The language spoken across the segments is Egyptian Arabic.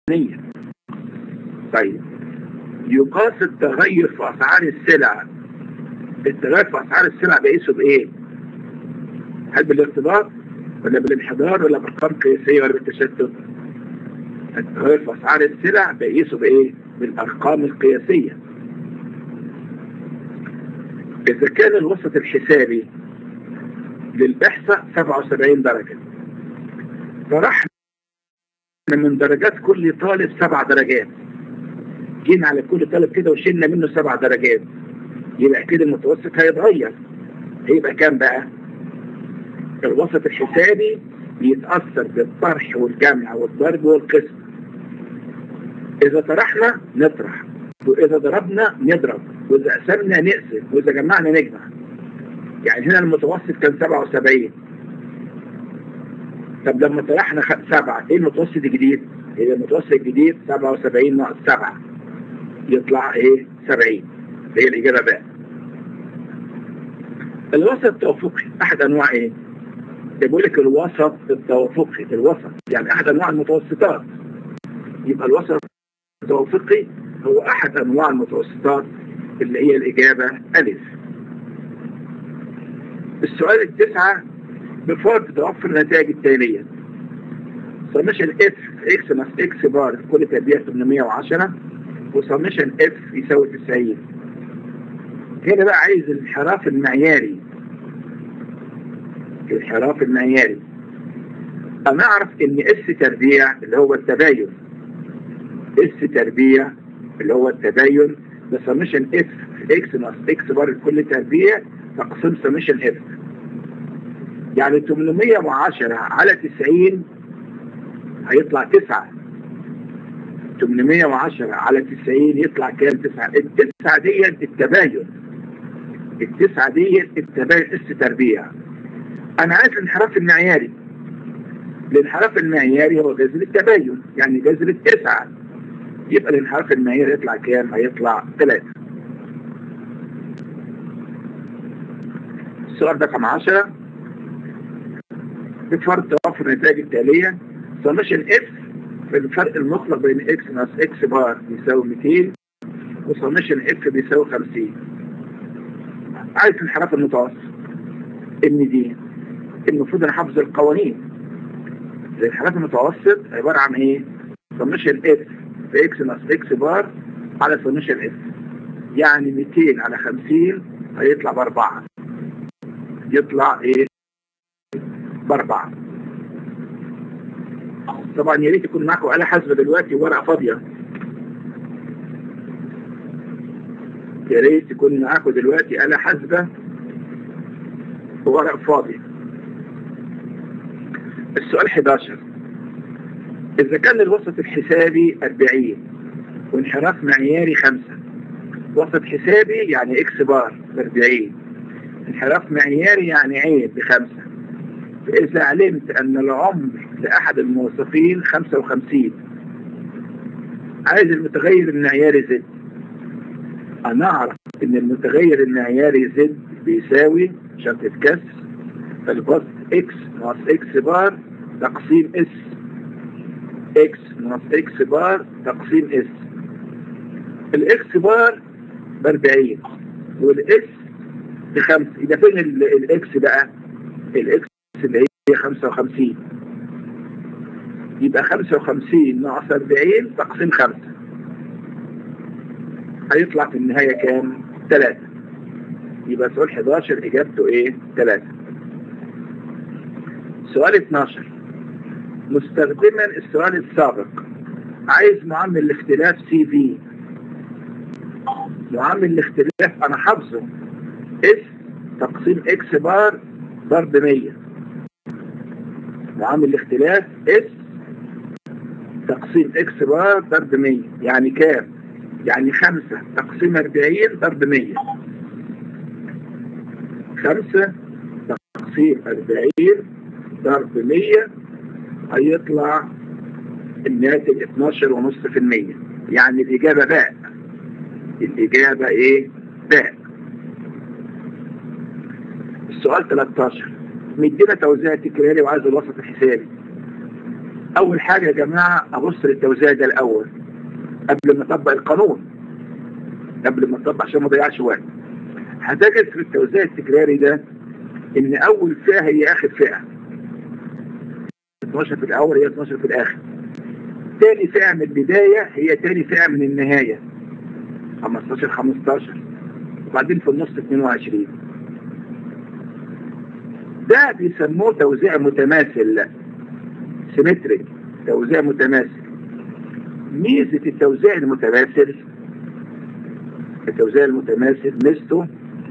الفلانية طيب يقاس التغير في أسعار السلع التغير في أسعار السلع بيقيسه بإيه؟ هل بالارتباط ولا بالانحدار ولا بأرقام قياسية ولا بالتشتت؟ التغير في أسعار السلع بيقيسه بإيه؟ بالأرقام القياسية إذا كان الوسط الحسابي للإحصاء 77 درجة فرحنا من درجات كل طالب سبع درجات جينا على كل طالب كده وشلنا منه سبع درجات يبقى كده المتوسط هيتغير هيبقى كام بقى الوسط الحسابي بيتأثر بالطرح والجمع والضرب والقسم إذا طرحنا نطرح وإذا ضربنا نضرب وإذا قسمنا نقسم وإذا جمعنا نجمع يعني هنا المتوسط كان 77 طب لما طرحنا سبعة ايه المتوسط الجديد؟ ايه المتوسط الجديد 77 ناقص 7 يطلع ايه 70 هي الإجابة بقى الوسط التوافقي أحد أنواع ايه؟ بيقول لك الوسط التوافقي الوسط يعني أحد أنواع المتوسطات يبقى الوسط التوافقي هو أحد أنواع المتوسطات اللي هي الإجابة ألف السؤال التسعة بفرض توفر النتائج التالية سمشن اف اكس ناقص اكس بار في كل تربيع 810 وسمشن اف يساوي 90 هنا بقى عايز الانحراف المعياري الانحراف المعياري انا اعرف ان اس تربيع اللي هو التباين اس تربيع اللي هو التباين ده سمشن اف اكس ناقص اكس بار في كل تربيع تقسيم سمشن اف يعني 810 على 90 هيطلع 9 810 على 90 يطلع كام 9 التسعة دي التباين التسعة دي التباين اس تربيع انا عايز الانحراف المعياري الانحراف المعياري هو جذر التباين يعني جذر التسعة يبقى الانحراف المعياري يطلع كام هيطلع 3 السؤال رقم 10 بفرض توافر النتائج التالية سمشن اف في الفرق المطلق بين اكس ناقص اكس بار بيساوي 200 وسمشن اف بيساوي 50 عايز الانحراف المتوسط ان دي المفروض انا حافظ القوانين الانحراف المتوسط عبارة عن ايه سمشن اف في اكس ناقص اكس بار على سمشن اف يعني 200 على 50 هيطلع باربعة يطلع ايه باربعة طبعا يا ريت يكون معكم آلة حاسبة دلوقتي وورقة فاضية يا ريت يكون معاكم دلوقتي آلة حاسبة وورق فاضي السؤال 11 إذا كان الوسط الحسابي 40 وانحراف معياري 5 وسط حسابي يعني اكس بار 40 انحراف معياري يعني عين بخمسة فإذا علمت أن العمر لأحد الموظفين 55 عايز المتغير المعياري زد أنا أعرف أن المتغير المعياري زد بيساوي شرطة كسر البسط اكس ناقص اكس بار تقسيم اس اكس ناقص اكس بار تقسيم اس الاكس بار ب 40 والاكس بخمسة يبقى فين الاكس بقى الاكس اللي هي 55 يبقى 55 ناقص 40 تقسيم 5 هيطلع في النهاية كام 3 يبقى سؤال 11 اجابته ايه 3 سؤال 12 مستخدما السؤال السابق عايز معامل الاختلاف سي في معامل الاختلاف انا حافظه اس تقسيم اكس بار ضرب 100 معامل الاختلاف اس تقسيم اكس بار ضرب 100 يعني كام يعني 5 تقسيم 40 ضرب 100 5 تقسيم 40 ضرب 100 هيطلع الناتج 12.5% يعني الإجابة باء الإجابة إيه؟ باء السؤال 13 مدينا توزيع تكراري وعايز الوسط الحسابي اول حاجة يا جماعة ابص للتوزيع ده الاول قبل ما اطبق القانون قبل ما اطبق عشان ما اضيعش وقت هتجد في التوزيع التكراري ده ان اول فئة هي اخر فئة 12 في الاول هي 12 في الاخر تاني فئة من البداية هي تاني فئة من النهاية 15 15 وبعدين في النص 22 ده بيسموه توزيع متماثل سيمتريك توزيع متماثل ميزة التوزيع المتماثل التوزيع المتماثل ميزته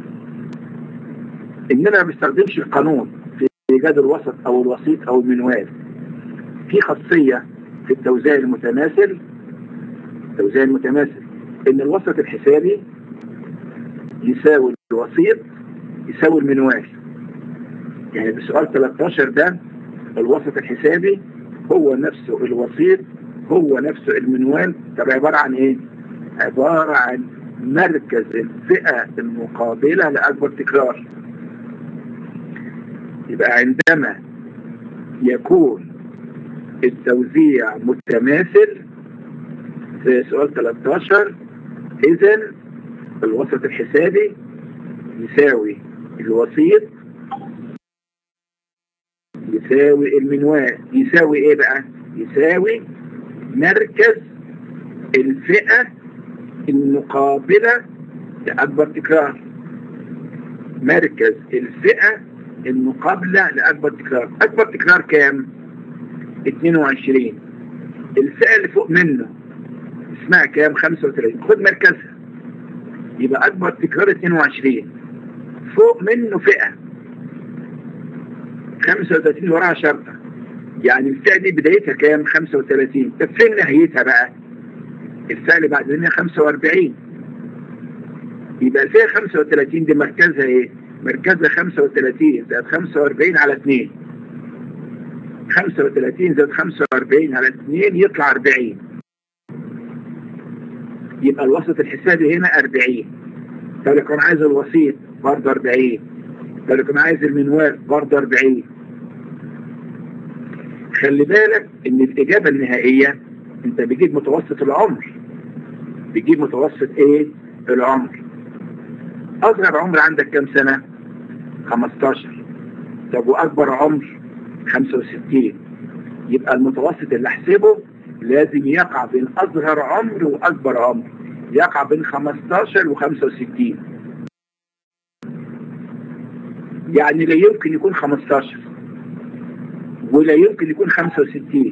اننا ما بنستخدمش القانون في ايجاد الوسط او الوسيط او المنوال في خاصية في التوزيع المتماثل التوزيع المتماثل ان الوسط الحسابي يساوي الوسيط يساوي المنوال يعني بسؤال 13 ده الوسط الحسابي هو نفسه الوسيط هو نفسه المنوال طب عبارة عن ايه عبارة عن مركز الفئة المقابلة لأكبر تكرار يبقى عندما يكون التوزيع متماثل في سؤال 13 اذا الوسط الحسابي يساوي الوسيط يساوي المنوال يساوي ايه بقى يساوي مركز الفئة المقابلة لأكبر تكرار مركز الفئة المقابلة لأكبر تكرار أكبر تكرار كام 22 الفئة اللي فوق منه اسمها كام 35 خد مركزها يبقى أكبر تكرار 22 فوق منه فئة 35 وراها شرطة يعني الفئة دي بدايتها كام 35 طب فين نهايتها بقى الفئة اللي بعد منها 45 يبقى الفئة 35 دي مركزها ايه مركزها 35 زائد 45 على 2 35 زائد 45 على 2 يطلع 40 يبقى الوسط الحسابي هنا 40 طب يكون عايز الوسيط برضه 40 طب يكون عايز المنوال برضه 40 خلي بالك ان الاجابة النهائية انت بتجيب متوسط العمر بتجيب متوسط ايه العمر اصغر عمر عندك كام سنة 15 طب واكبر عمر 65 يبقى المتوسط اللي احسبه لازم يقع بين اصغر عمر واكبر عمر يقع بين 15 و 65 يعني لا يمكن يكون 15 ولا يمكن يكون 65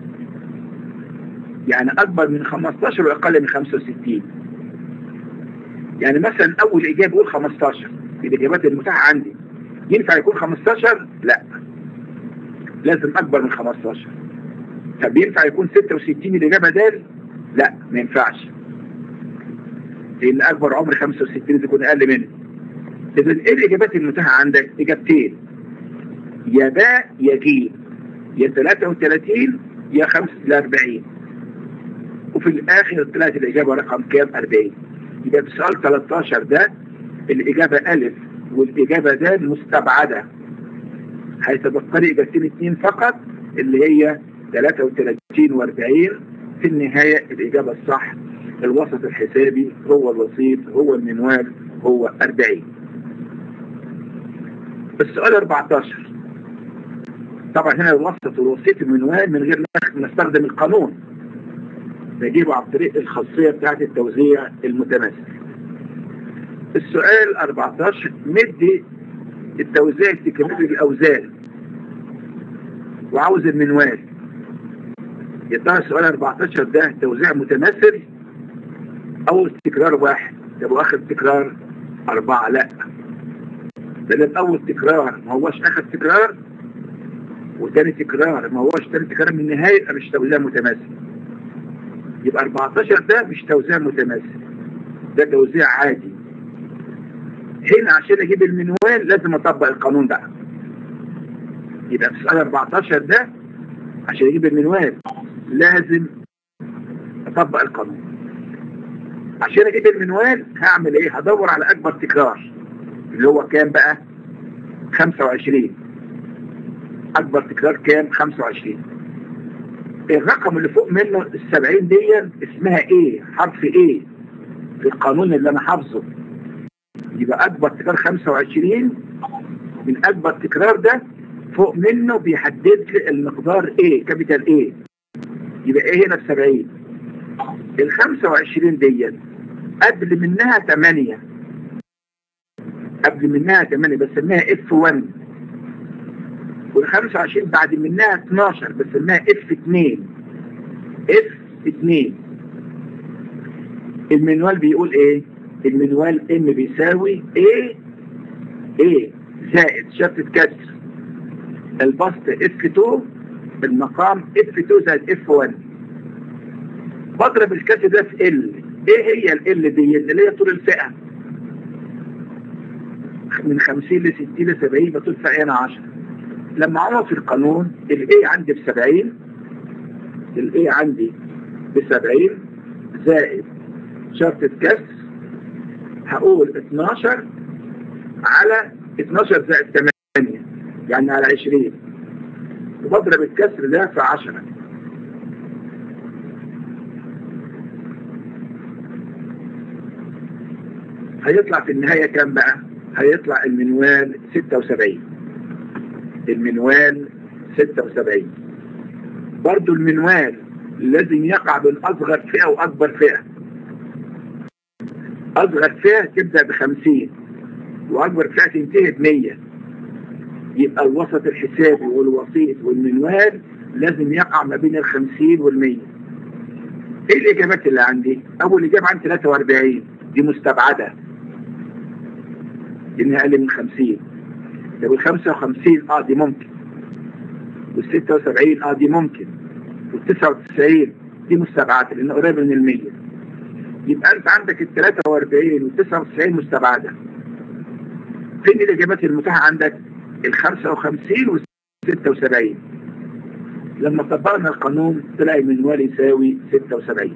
يعني اكبر من 15 واقل من 65 يعني مثلا اول اجابه يقول 15 في الاجابات المتاحه عندي ينفع يكون 15 لا لازم اكبر من 15 طب ينفع يكون 66 الاجابه دال لا ما ينفعش لان اكبر عمر 65 يكون اقل منه اذا ايه الاجابات المتاحه عندك اجابتين يا باء يا جيم يا 33 يا 45 وفي الاخر طلعت الاجابه رقم كام 40 يبقى في سؤال 13 ده الاجابه الف والاجابه د مستبعده هيتبقى لي اجابتين اثنين فقط اللي هي 33 و40 في النهايه الاجابه الصح الوسط الحسابي هو الوسيط هو المنوال هو 40 السؤال 14 طبعا هنا الوسط والوسيط المنوال من غير ما نستخدم القانون نجيبه عن طريق الخاصية بتاعت التوزيع المتماثل السؤال 14 مدي التوزيع التكاملي للأوزان وعاوز المنوال يا ترى السؤال 14 ده توزيع متماثل أول تكرار واحد طب واخر تكرار أربعة لا لأن أول تكرار ما هوش آخر تكرار وتاني تكرار ما هوش تاني تكرار من النهاية يبقى مش توزيع متماثل يبقى 14 ده مش توزيع متماثل ده توزيع عادي هنا عشان اجيب المنوال لازم اطبق القانون ده يبقى في سؤال 14 ده عشان اجيب المنوال لازم اطبق القانون عشان اجيب المنوال هعمل ايه هدور على اكبر تكرار اللي هو كام بقى 25 اكبر تكرار كام 25 الرقم اللي فوق منه السبعين دي اسمها ايه حرف ايه في القانون اللي انا حافظه يبقى اكبر تكرار 25 من اكبر تكرار ده فوق منه بيحدد لي المقدار ايه كابيتال ايه يبقى ايه هنا ب 70 ال 25 دي قبل منها 8 قبل منها 8 بسميها اف 1 وال 25 بعد منها 12 بسميها اف 2 اف 2 المنوال بيقول ايه المنوال ام بيساوي ايه ايه زائد شرطة كسر البسط اف 2 المقام اف 2 زائد اف 1 بضرب الكسر ده في ال ايه هي ال دي اللي هي طول الفئة من 50 ل 60 ل 70 بطول فئة هنا 10 لما عوض في القانون الاي عندي ب 70 الاي عندي ب 70 زائد شرطة كسر هقول 12 على 12 زائد 8 يعني على 20 وبضرب الكسر ده في 10 هيطلع في النهاية كام بقى هيطلع المنوال 76 المنوال 76 برضو المنوال لازم يقع بين أصغر فئة وأكبر فئة أصغر فئة تبدأ بخمسين وأكبر فئة تنتهي بمية يبقى الوسط الحسابي والوسيط والمنوال لازم يقع ما بين الخمسين والمية ايه الإجابات اللي عندي؟ أول إجابة عندي 43 دي مستبعدة لأنها أقل من 50 طب ال 55 اه دي ممكن وال 76 اه دي ممكن وال 99 دي مستبعدة لأنها قريبة من المية يبقى أنت عندك ال 43 وال 99 مستبعدة فين الإجابات المتاحة عندك؟ ال 55 وال 76 لما طبقنا القانون طلع المنوال يساوي 76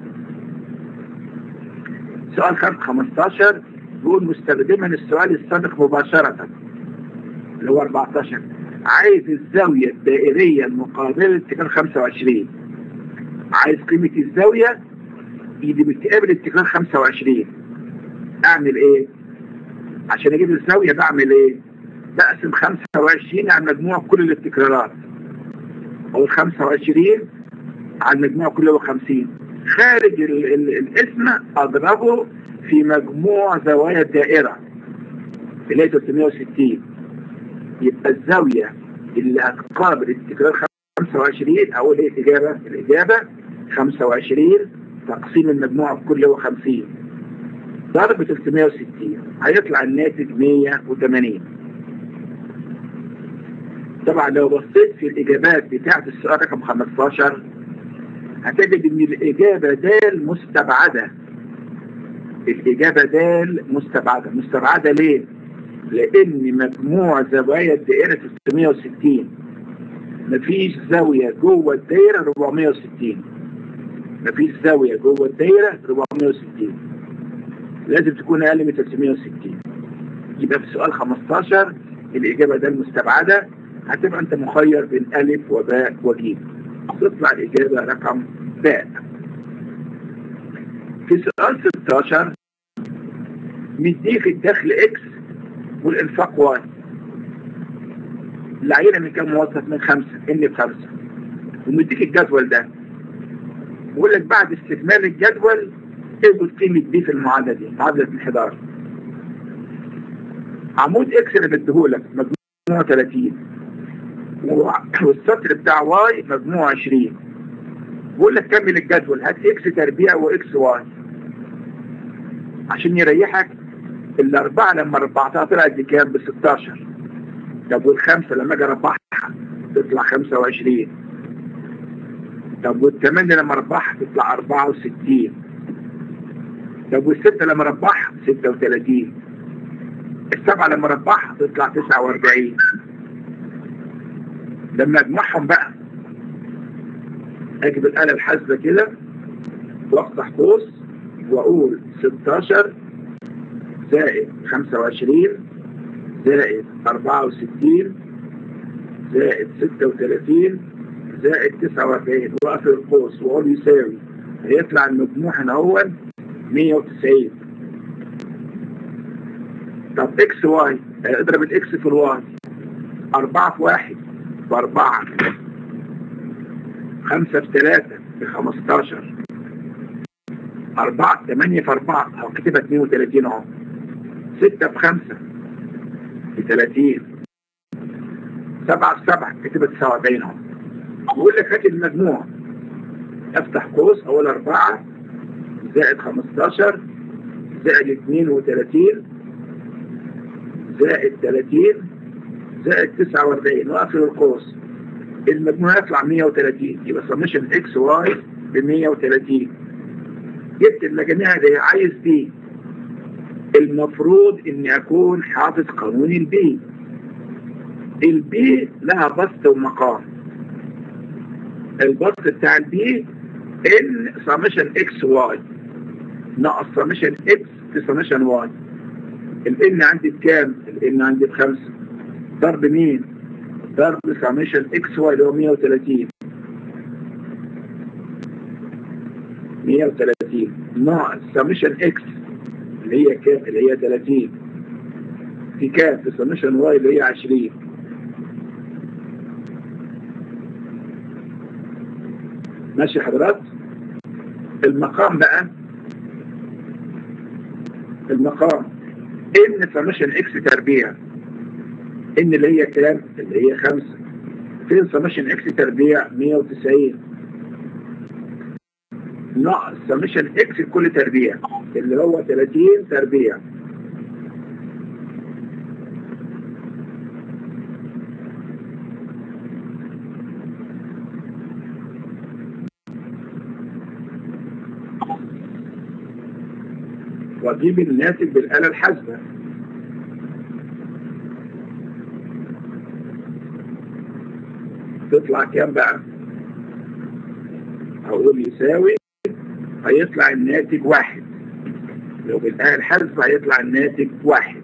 سؤال 15 بيقول مستخدما السؤال السابق مباشرة اللي هو 14 عايز الزاوية الدائرية المقابلة لاتجاه 25 عايز قيمة الزاوية اللي بتقابل اتجاه 25 اعمل ايه عشان اجيب الزاوية بعمل ايه بقسم 25 على مجموع كل التكرارات او ال 25 على المجموع كله 50 خارج ال ال الاسم اضربه في مجموع زوايا الدائرة اللي هي 360 يبقى الزاوية اللي هتقابل التكرار 25 او ايه الاجابة الاجابة 25 تقسيم المجموع كله هو 50 ضرب 360 هيطلع الناتج 180 طبعا لو بصيت في الإجابات بتاعة السؤال رقم 15 هتجد إن الإجابة دال مستبعدة الإجابة دال مستبعدة مستبعدة ليه؟ لأن مجموع زوايا الدائرة 360 مفيش زاوية جوه الدائرة 460 مفيش زاوية جوه الدائرة 460 لازم تكون أقل من 360 يبقى في سؤال 15 الإجابة ده المستبعدة هتبقى أنت مخير بين ألف وباء وجيم تطلع الإجابة رقم باء في سؤال 16 مديك الدخل إكس والإنفاق واي العينة من كام موظف من خمسة إن بخمسة ومديك الجدول ده بيقول لك بعد استكمال الجدول تثبت قيمة دي في المعادلة دي معادلة الانحدار عمود اكس اللي بديهولك مجموع 30 والسطر بتاع واي مجموع 20 بيقول لك كمل الجدول هات اكس تربيع واكس واي عشان يريحك الاربعة لما ربعتها طلعت بكام ب 16 طب والخمسة لما اجي اربعها تطلع 25 طب والثمانية لما اربعها تطلع 64 طب والستة لما اربعها 36 السبعة لما اربعها تطلع 49 لما اجمعهم بقى اجيب الآلة الحاسبة كده وافتح قوس واقول 16 زائد 25 زائد 64 زائد 36 زائد 49 واقفل القوس واقول يساوي هيطلع المجموع هنا هو 190 طب اكس واي اضرب الاكس في الواي 4 في 1 بأربعة خمسة في ثلاثة بخمستاشر أربعة ثمانية في أربعة أهو كتبها اتنين وتلاتين أهو ستة في خمسة بثلاثين سبعة في سبعة كتبها تسعة وأربعين أهو بيقول لك هات المجموع افتح قوس أول أربعة زائد خمستاشر زائد اتنين وتلاتين زائد تلاتين زائد 49 واقفل القوس المجموع يطلع 130 يبقى سمشن اكس واي ب 130 جبت المجاميع دي عايز دي المفروض اني اكون حافظ قانون البي البي لها بسط ومقام البسط بتاع البي ان سمشن اكس واي ناقص سمشن اكس في سمشن واي الان عندي بكام؟ الان عندي بخمسه ضرب مين ضرب سميشن اكس واي اللي هو 130 130 ناقص سميشن اكس اللي هي كام اللي هي 30 في كام في سميشن واي اللي هي 20 ماشي حضرات المقام بقى المقام ان سميشن اكس تربيع ان اللي هي كام اللي هي خمسة فين سمشن اكس تربيع 190 ناقص سمشن اكس كل تربيع اللي هو 30 تربيع واجيب الناتج بالآلة الحاسبة تطلع كام بقى هقول يساوي هيطلع الناتج واحد لو بالآلة الحاسبة هيطلع الناتج واحد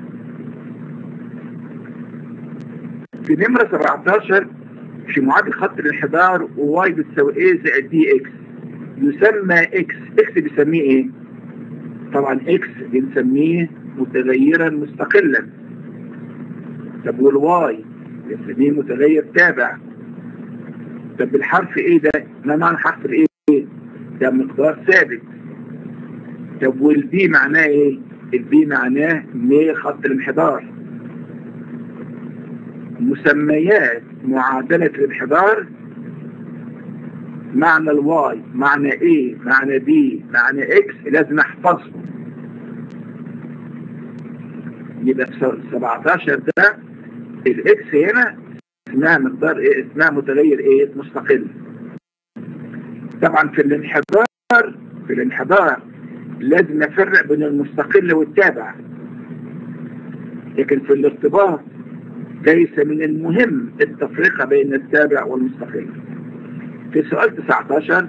في نمرة 17 في معادل خط الانحدار واي بتساوي ايه زائد دي اكس يسمى اكس اكس بيسميه ايه طبعا اكس بنسميه متغيرا مستقلا طب والواي بنسميه متغير تابع طب الحرف ايه ده ما معنى حرف الايه ده مقدار ثابت طب والبي معناه ايه البي معناه ميل خط الانحدار مسميات معادلة الانحدار معنى الواي معنى ايه معنى بي معنى اكس لازم احفظه يبقى في 17 ده الاكس هنا اسمها مقدار ايه اسمها متغير ايه مستقل طبعا في الانحدار في الانحدار لازم نفرق بين المستقل والتابع لكن في الارتباط ليس من المهم التفرقة بين التابع والمستقل في سؤال 19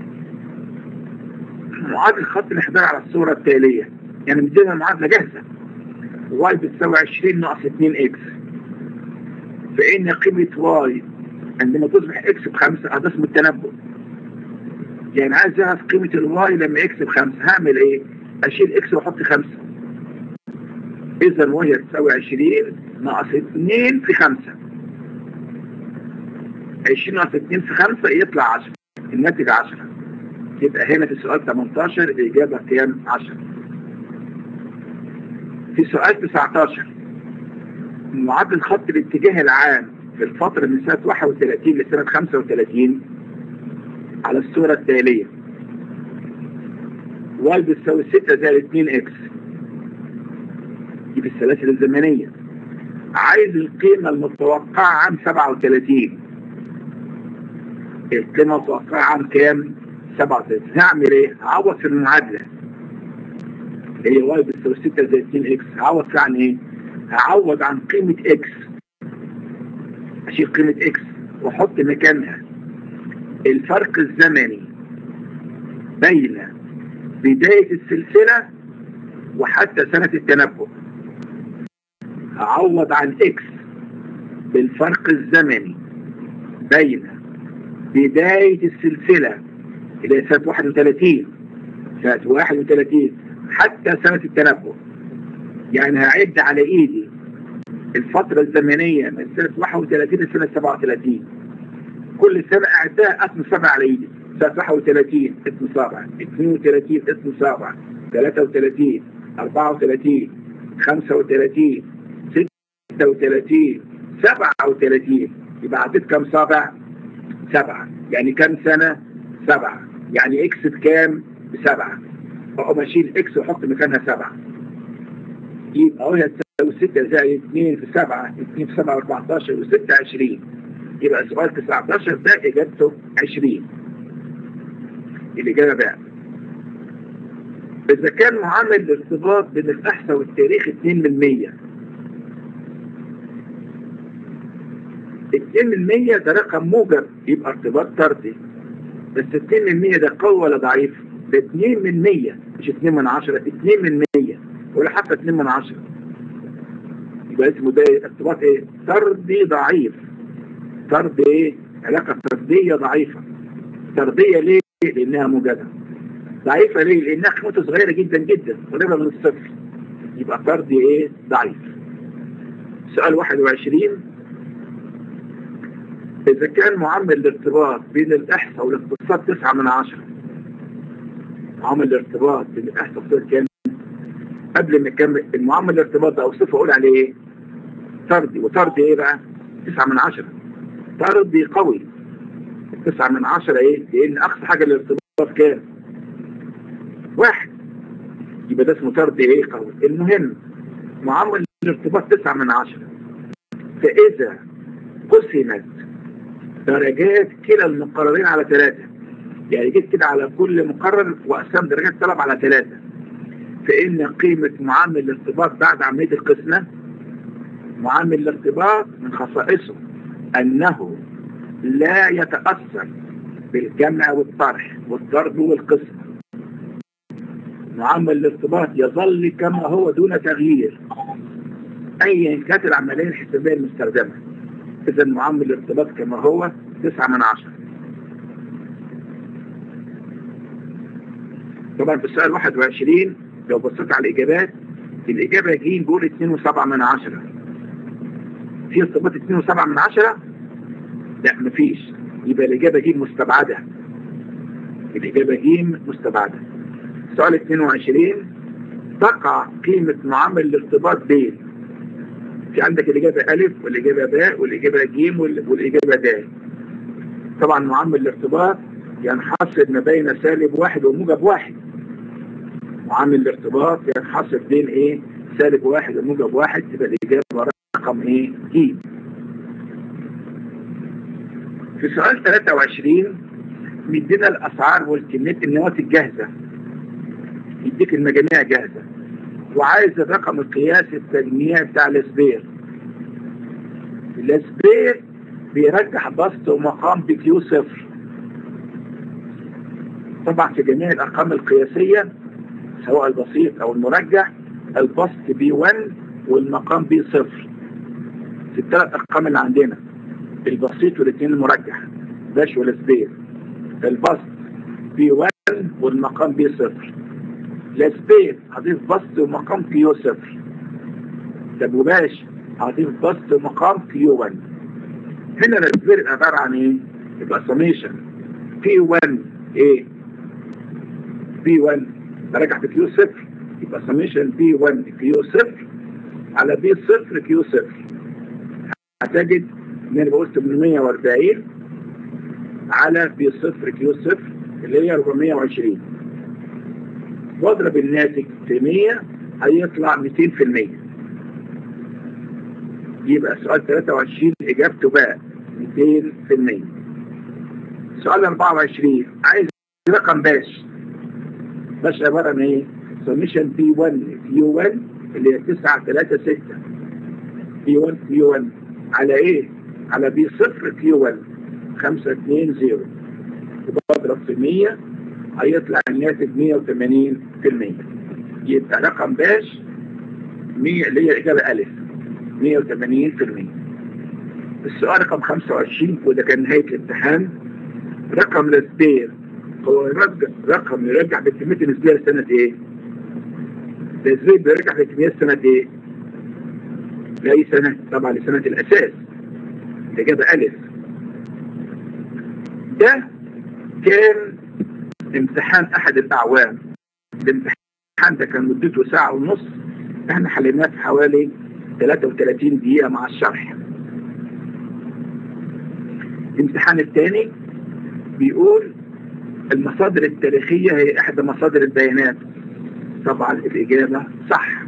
معادل خط الانحدار على الصورة التالية يعني مدينا المعادلة جاهزة واي بتساوي 20 ناقص 2 اكس فإن قيمة واي عندما تصبح اكس بخمسة هذا اسمه التنبؤ يعني عايز اعرف قيمة الواي لما اكس بخمسة هعمل ايه اشيل اكس واحط خمسة اذا وهي تساوي 20 ناقص 2 في 5 20 ناقص 2 في 5 يطلع 10 الناتج 10 يبقى هنا في سؤال 18 الإجابة كام 10 في سؤال 19 معدل خط الاتجاه العام في الفترة من سنة 31 لسنة 35 على الصورة التالية واي بتساوي 6 زائد 2 اكس دي في السلاسل الزمنية عايز القيمة المتوقعة عام 37 القيمة المتوقعة عام كام 37 هعمل ايه هعوض في المعادلة اللي هي واي بتساوي 6 زائد 2 اكس هعوض فيها عن ايه هعوض عن قيمة اكس اشيل قيمة اكس واحط مكانها الفرق الزمني بين بداية السلسلة وحتى سنة التنبؤ هعوض عن اكس بالفرق الزمني بين بداية السلسلة اللي هي سنة 31 سنة 31 حتى سنة التنبؤ يعني هعد على ايدي الفترة الزمنية من سنة 31 لسنة 37 كل سنة اعدها اسم سبع على ايدي سنة 31 اسم سبع 32 اسم سبع 33 34 35 36 37 يبقى عديت كم سبع سبعة يعني كم سنة سبعة يعني اكس بكام بسبعة اقوم اشيل اكس واحط مكانها سبعة يبقى اهو تساوي 6 زائد 2 في 7 2 في 7 14 و6 20 يبقى السؤال 19 ده اجابته 20 الاجابه بقى اذا كان معامل الارتباط بين الاحصاء والتاريخ 2 من 100 2 من 100 ده رقم موجب يبقى ارتباط طردي بس 2 من 100 ده قوي ولا ضعيف؟ ده 2 من 100 مش 2 من 10 2 من 100 ولا حتى 2 من 10 يبقى اسمه ده ارتباط ايه؟ طردي ضعيف طرد ايه؟ علاقة طردية ضعيفة طردية ليه؟ لانها موجبة ضعيفة ليه؟ لانها قيمته صغيرة جدا جدا قريبة من الصفر يبقى طردي ايه؟ ضعيف سؤال 21 إذا كان معامل الارتباط بين الإحصاء والاقتصاد 9 من 10 معامل الارتباط بين الإحصاء والاقتصاد كام؟ قبل ما نكمل المعامل الارتباط ده أوصفه أقول عليه إيه؟ طردي وطردي إيه بقى؟ 9 من 10 طردي قوي 9 من 10 إيه؟ لأن أقصى حاجة الارتباط كام؟ واحد يبقى ده اسمه طردي إيه قوي المهم معامل الارتباط 9 من 10 فإذا قسمت درجات كلا المقررين على ثلاثة يعني جيت كده على كل مقرر وأقسام درجات طلب على ثلاثة فإن قيمة معامل الارتباط بعد عملية القسمة معامل الارتباط من خصائصه أنه لا يتأثر بالجمع والطرح والضرب والقسمة معامل الارتباط يظل كما هو دون تغيير أيا كانت العملية الحسابية المستخدمة إذا معامل الارتباط كما هو 9 من 10 طبعا في السؤال 21 لو بصيت على الإجابات الإجابة ج بيقول 2 و7 من 10 في ارتباط 2 و7 من 10 لا مفيش يبقى الإجابة ج مستبعدة الإجابة ج مستبعدة سؤال 22 تقع قيمة معامل الارتباط بين في عندك الإجابة ألف والإجابة باء والإجابة جيم والإجابة د طبعا معامل الارتباط ينحصر ما بين سالب واحد وموجب واحد معامل الارتباط ينحصر بين ايه سالب واحد وموجب واحد تبقى الإجابة رقم ايه جيم في سؤال 23 مدينا الأسعار والكميات النواتج جاهزة يديك المجاميع جاهزة وعايز الرقم القياسي التجميع بتاع الاسبير الاسبير بيرجح بسط ومقام بكيو صفر طبعا في جميع الارقام القياسية سواء البسيط او المرجح البسط بي 1 والمقام بي صفر في الثلاث ارقام اللي عندنا البسيط والاثنين المرجح باش والاسبير البسط بي 1 والمقام بي صفر الاسبير هضيف بسط ومقام كيو صفر طب وباش هضيف بسط ومقام كيو 1 هنا الاسبير عبارة عن ايه؟ يبقى سميشن بي 1 ايه؟ بي 1 برجع في كيو صفر يبقى سميشن بي 1 كيو صفر على بي صفر كيو صفر هتجد ان انا بقول 840 على بي صفر كيو صفر اللي هي 420 واضرب الناتج في 100 هيطلع 200% يبقى سؤال 23 اجابته بقى 200% سؤال 24 عايز رقم باش باش عبارة عن ايه؟ سميشن بي 1 كيو 1 اللي هي 9 3 6 بي 1 كيو 1 على ايه؟ على بي 0 كيو 1 5 2 0 بضرب في 100 هيطلع الناتج 180% يبقى رقم باش 100 اللي هي الإجابة ألف 180% السؤال رقم 25 وده كان نهاية الامتحان رقم لسبير هو يرجع رقم يرجع بكمية السبير سنة ايه؟ السبير بيرجع بكمية سنة ايه؟ لأي سنة؟ طبعا لسنة الأساس الإجابة ألف ده كان امتحان أحد الأعوام الامتحان ده كان مدته ساعة ونص احنا حليناه في حوالي 33 دقيقة مع الشرح الامتحان الثاني بيقول المصادر التاريخية هي احدى مصادر البيانات طبعا الاجابة صح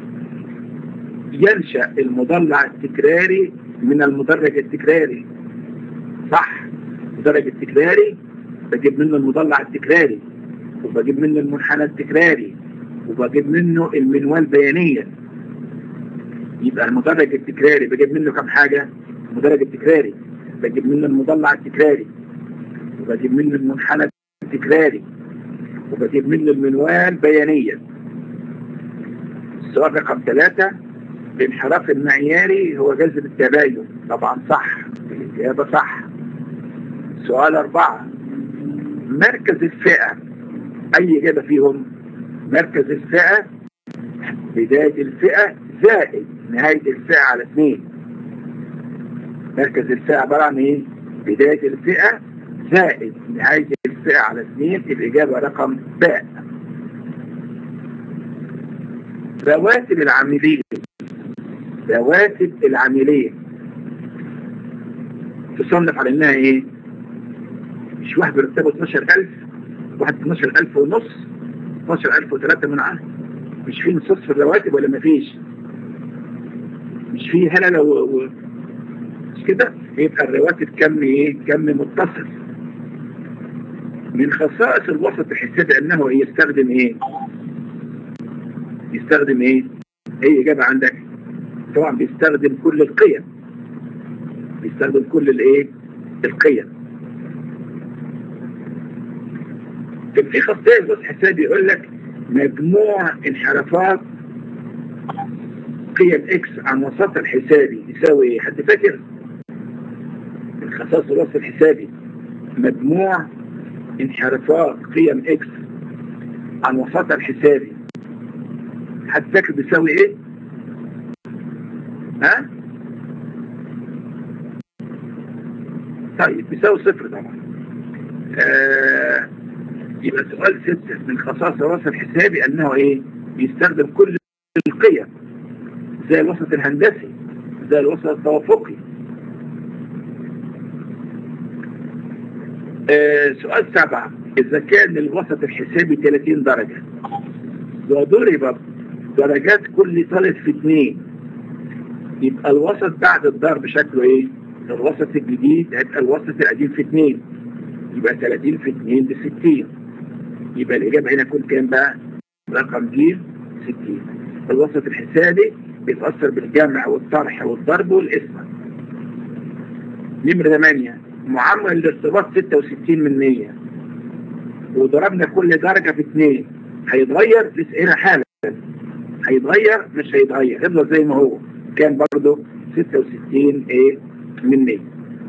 ينشأ المضلع التكراري من المدرج التكراري صح المدرج التكراري بجيب منه المضلع التكراري وبجيب منه المنحنى التكراري وبجيب منه المنوال بيانيا يبقى المدرج التكراري بجيب منه كم حاجة المدرج التكراري بجيب منه المضلع التكراري وبجيب منه المنحنى التكراري وبجيب منه المنوال بيانيا السؤال رقم ثلاثة الانحراف المعياري هو جذر التباين طبعا صح الإجابة صح سؤال أربعة مركز الفئة أي إجابة فيهم مركز الفئة بداية الفئة زائد نهاية الفئة على اثنين مركز الفئة عبارة عن ايه بداية الفئة زائد نهاية الفئة على اثنين الإجابة رقم باء رواتب العاملين رواتب العاملين تصنف على انها ايه مش واحد بيرتبه 12000 واحد 12000 ونص 12000 وثلاثة من عام مش في نصوص في الرواتب ولا مفيش مش في هلا لو مش كده يبقى الرواتب كم ايه كم متصل من خصائص الوسط الحسابي انه يستخدم ايه يستخدم ايه اي اجابة عندك طبعا بيستخدم كل القيم بيستخدم كل الايه القيم في خاصية الوسط الحسابي يقول لك مجموع انحرافات قيم اكس عن وسط الحسابي يساوي ايه حد فاكر من خصائص الوسط الحسابي مجموع انحرافات قيم اكس عن وسط الحسابي حد فاكر بيساوي ايه ها طيب بيساوي صفر طبعا آه يبقى سؤال ستة من خصائص الوسط الحسابي انه ايه بيستخدم كل القيم زي الوسط الهندسي زي الوسط التوافقي آه سؤال سبعة إذا كان الوسط الحسابي 30 درجة وضرب درجات كل طالب في اثنين يبقى الوسط بعد الضرب شكله ايه؟ الوسط الجديد هيبقى الوسط القديم في اثنين يبقى 30 في 2 ب 60 يبقى الإجابة هنا كل كام بقى؟ رقم ج 60 الوسط الحسابي بيتأثر بالجمع والطرح والضرب والقسمة نمرة 8 معامل الارتباط 66 من 100 وضربنا كل درجة في 2 هيتغير لسه هنا حالا هيتغير مش هيتغير يفضل زي ما هو كان برضه 66 ايه من 100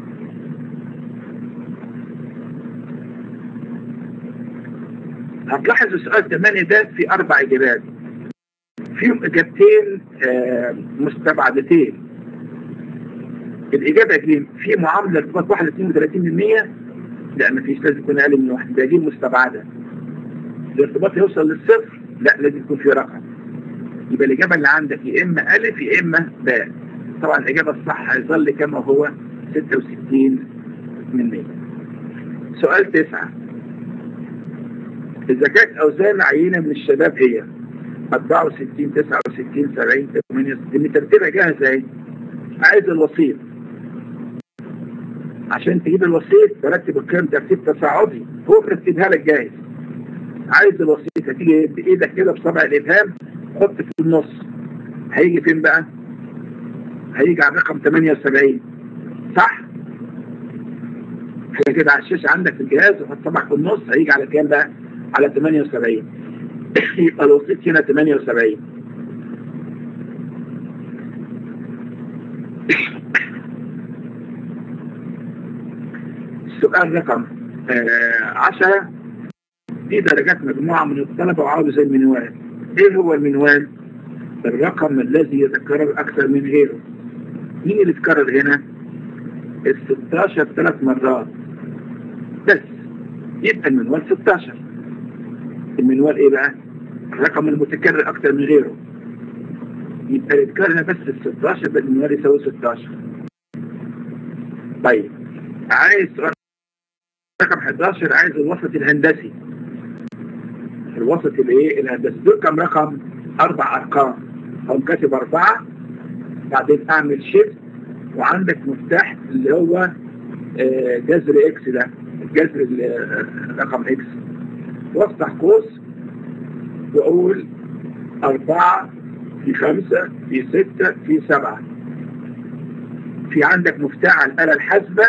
هتلاحظ السؤال 8 ده في اربع اجابات فيهم اجابتين آه مستبعدتين الاجابه دي في معامله ارتباط 1 32% لا ما فيش لازم يكون اقل من واحد ده دي مستبعده الارتباط يوصل للصفر لا لازم يكون في رقم يبقى الاجابه اللي عندك يا اما الف يا اما باء طبعا الاجابه الصح هيظل كما هو 66 من 100 سؤال 9 إذا كانت أوزان عينة من الشباب هي 64 69 70 68 مترتبة جاهزة اهي عايز الوسيط عشان تجيب الوسيط ترتب القيم ترتيب تصاعدي هو مرتبها لك جاهز عايز الوسيط هتيجي بإيدك كده بصبع الإبهام حط في النص هيجي فين بقى؟ هيجي على رقم 78 صح؟ حاجة كده على الشاشة عندك في الجهاز وحط صبعك في النص هيجي على كام بقى؟ على 78 يبقى الوسيط هنا 78 السؤال رقم آه عشرة دي درجات مجموعة من الطلبة وعاوز المنوال ايه هو المنوال؟ الرقم الذي يتكرر اكثر من غيره مين اللي اتكرر هنا؟ ال 16 ثلاث مرات بس يبقى المنوال 16 المنوال ايه بقى؟ الرقم المتكرر اكثر من غيره يبقى اللي اتكرر هنا بس ال 16 يبقى المنوال يساوي 16 طيب عايز سؤال رقم 11 عايز الوسط الهندسي الوسط الايه الهندسي دول كم رقم اربع ارقام هم كاتب اربعة بعدين اعمل شيفت وعندك مفتاح اللي هو آه جذر اكس ده جذر رقم اكس وافتح قوس واقول اربعة في خمسة في ستة في سبعة في عندك مفتاح على الآلة الحاسبة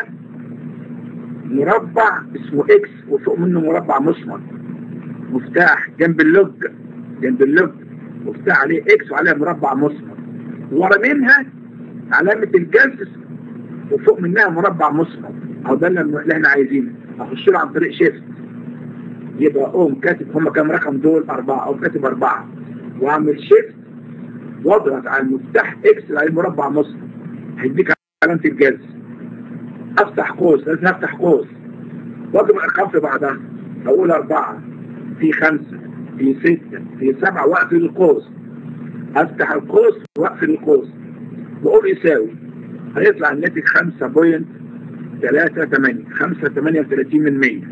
مربع اسمه اكس وفوق منه مربع مصمت مفتاح جنب اللوج جنب اللوج مفتاح عليه اكس وعليه مربع مصمت ورا منها علامة الجذر وفوق منها مربع مصمت اهو ده اللي احنا عايزينه اخش له عن طريق شيفت يبقى اقوم كاتب هم كام رقم دول اربعة او كاتب اربعة واعمل شيفت واضغط على المفتاح اكس اللي عليه مربع مصمت هيديك علامة الجذر افتح قوس لازم افتح قوس واضرب الارقام في بعضها اقول اربعة في خمسة في ستة في سبعة واقفل القوس افتح القوس واقفل القوس واقول يساوي هيطلع الناتج خمسة بوينت ثلاثة ثمانية خمسة ثمانية وثلاثين من مية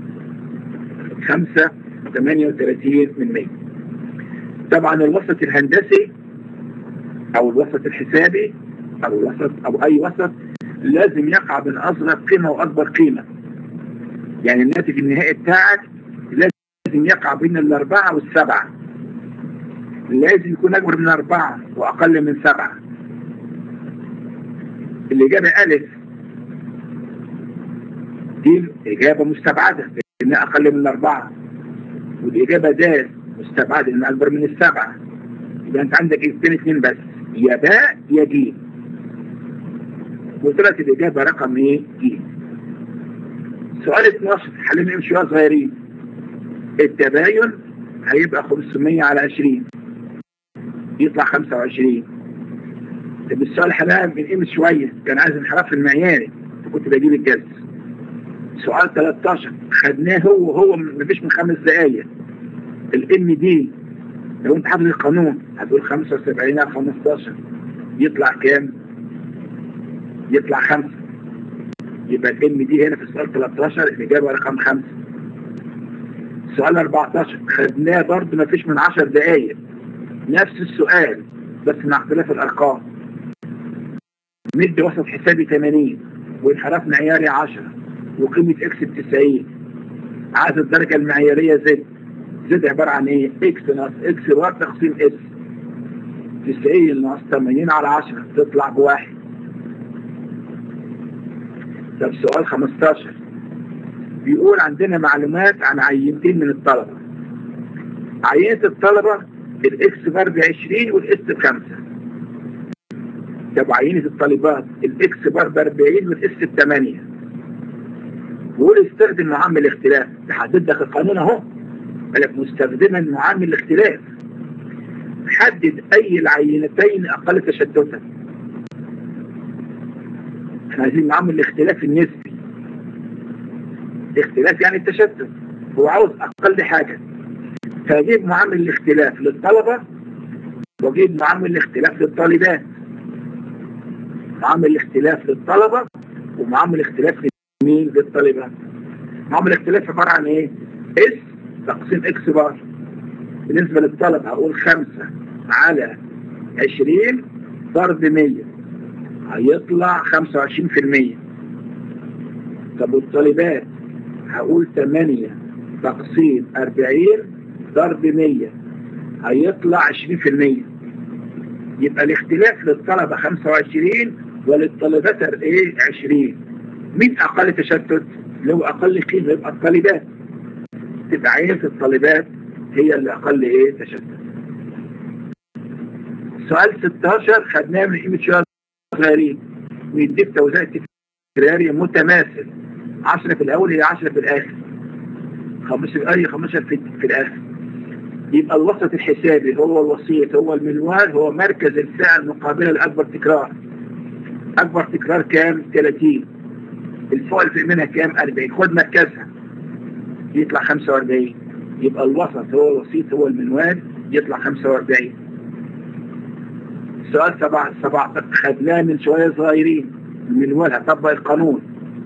خمسة ثمانية وثلاثين من مية طبعا الوسط الهندسي او الوسط الحسابي او الوسط او اي وسط لازم يقع بين اصغر قيمة واكبر قيمة يعني الناتج النهائي بتاعك لازم يقع بين الاربعة والسبعة لازم يكون اكبر من اربعة واقل من سبعة الاجابة الف دي اجابة مستبعدة لانها اقل من الاربعة والاجابة د مستبعدة لانها اكبر من السبعة يبقى انت عندك اثنين اثنين بس يا باء يا ج وطلعت الإجابة رقم إيه؟ ج سؤال 12 حلين نمشي شوية صغيرين التباين هيبقى 500 على 20 يطلع 25 طب السؤال حلال من قيمة شوية كان عايز انحراف المعياري فكنت بجيب الجذر سؤال 13 خدناه هو هو مفيش من خمس دقايق الام دي لو انت حافظ القانون هتقول 75 على 15 يطلع كام؟ يطلع خمسة يبقى الام دي هنا في السؤال 13 الإجابة رقم خمسة سؤال 14 خدناه برضه ما فيش من 10 دقايق نفس السؤال بس مع اختلاف الأرقام مد وسط حسابي 80 وانحراف معياري 10 وقيمة اكس ب 90 عايز الدرجة المعيارية زد زد عبارة عن ايه؟ اكس ناقص اكس بار تقسيم اس 90 ناقص 80 على 10 تطلع بواحد طب سؤال 15 بيقول عندنا معلومات عن عينتين من الطلبة عينة الطلبة الاكس بار ب 20 والاس ب 5 طب عينة الطالبات الاكس بار ب 40 والاس ب 8 بيقول استخدم معامل الاختلاف تحدد لك القانون اهو قالك مستخدما معامل الاختلاف حدد اي العينتين اقل تشتتا احنا عايزين نعمل الاختلاف النسبي الاختلاف يعني التشتت هو عاوز اقل حاجة فاجيب معامل الاختلاف للطلبة واجيب معامل الاختلاف للطالبات معامل الاختلاف للطلبة ومعامل الاختلاف لمين للطالبات معامل الاختلاف عبارة عن ايه اس تقسيم اكس بار بالنسبة للطلبة هقول خمسة على عشرين ضرب مية هيطلع 25% طب والطالبات هقول 8 تقسيم 40 ضرب 100 هيطلع 20% يبقى الاختلاف للطلبة 25 وللطالبات ايه 20 مين اقل تشتت لو اقل قيمة يبقى الطالبات تبقى عينة الطالبات هي اللي اقل ايه تشتت سؤال 16 خدناه من قيمة شوية صغيرين ويديك توزيع تكراري متماثل 10 في الاول هي 10 في الاخر 15 اي 15 في, في الاخر يبقى الوسط الحسابي هو الوسيط هو المنوال هو مركز الفئة المقابلة لأكبر تكرار أكبر تكرار كام 30 الفوق الفئة منها كام 40 خد مركزها يطلع 45 يبقى الوسط هو الوسيط هو المنوال يطلع 45 سؤال سبعة سبعة خدناه من شوية صغيرين المنوال هطبق القانون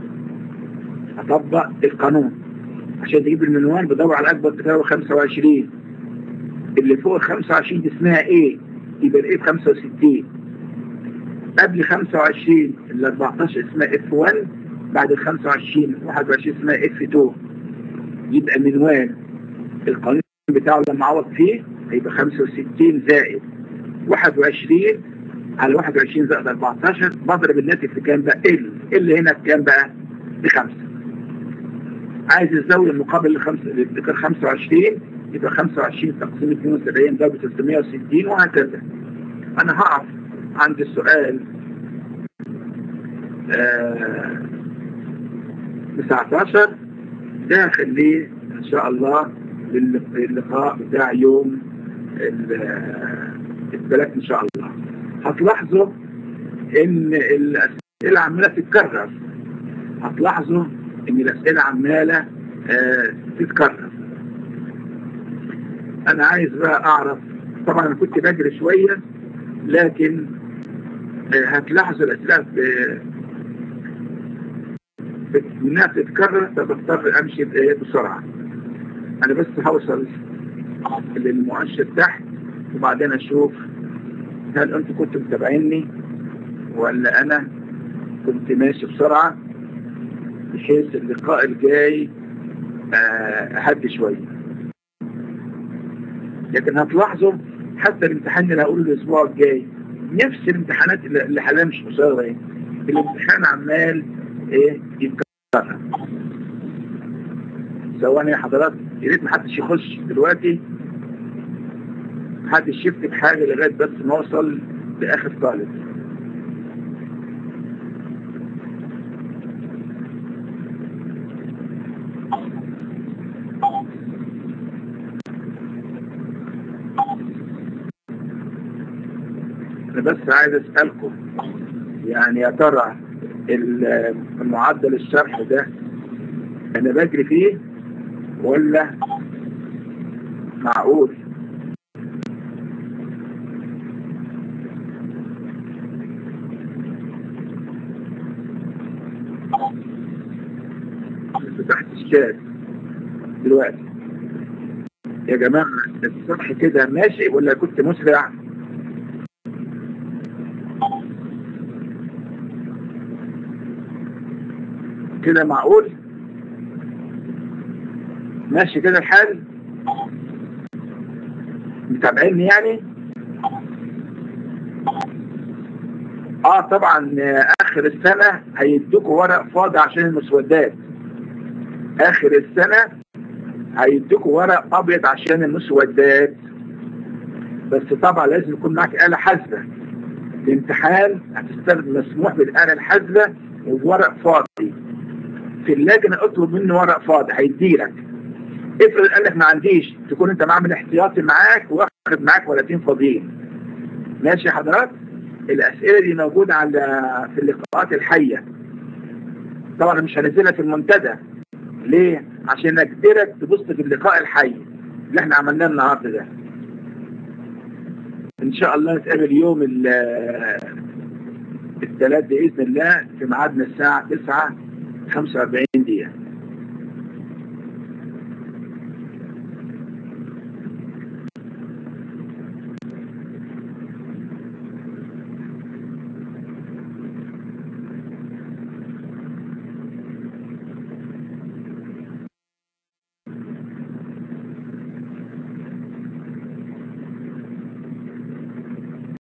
هطبق القانون عشان تجيب المنوال بدور على أكبر تكرار 25 اللي فوق ال 25 دي اسمها ايه يبقى الايه ب 65 قبل 25 ال 14 اسمها اف 1 بعد ال 25 21 اسمها اف 2 يبقى منوال القانون بتاعه لما اعوض فيه هيبقى 65 زائد 21 على 21 زائد 14 بضرب الناتج في كام بقى ال ال هنا بكام بقى بخمسة عايز الزاوية المقابل لخمسة للذكر 25 يبقى 25 تقسيم 72 ضرب 360 وهكذا انا هقف عند السؤال آه 19 ده خليه ان شاء الله للقاء بتاع يوم الثلاث ان شاء الله هتلاحظوا ان الاسئله عماله تتكرر هتلاحظوا ان الاسئله عماله آه تتكرر انا عايز بقى اعرف طبعا انا كنت بجري شوية لكن هتلاحظوا الاسئلة انها بتتكرر فبضطر امشي بسرعة انا بس هوصل للمؤشر تحت وبعدين اشوف هل انتوا كنتوا متابعيني ولا انا كنت ماشي بسرعة بحيث اللقاء الجاي اهدي شويه لكن هتلاحظوا حتى الامتحان اللي هقوله الاسبوع الجاي نفس الامتحانات اللي حاليا مش مصيرة ايه الامتحان عمال ايه يتكرر ثواني يا حضرات يا ريت محدش يخش دلوقتي محدش يكتب حاجة لغاية بس ما اوصل لاخر طالب بس عايز اسألكم يعني يا ترى المعدل الشرح ده انا بجري فيه ولا معقول فتحت الشات دلوقتي يا جماعة الصبح كده ماشي ولا كنت مسرع كده معقول ماشي كده الحال متابعيني يعني اه طبعا اخر السنة هيدوكوا ورق فاضي عشان المسودات اخر السنة هيدوكوا ورق ابيض عشان المسودات بس طبعا لازم يكون معاك آلة حاسبة الامتحان هتستخدم مسموح بالآلة الحاسبة وورق فاضي في اللجنة اطلب منه ورق فاضي هيديلك افرض قال لك ما عنديش تكون انت معمل احتياطي معاك واخد معاك ورقتين فاضيين ماشي يا حضرات الاسئله دي موجوده على في اللقاءات الحيه طبعا مش هنزلها في المنتدى ليه عشان اجبرك تبص في اللقاء الحي اللي احنا عملناه النهارده ده ان شاء الله نتقابل يوم الثلاث باذن الله في ميعادنا الساعه 9 45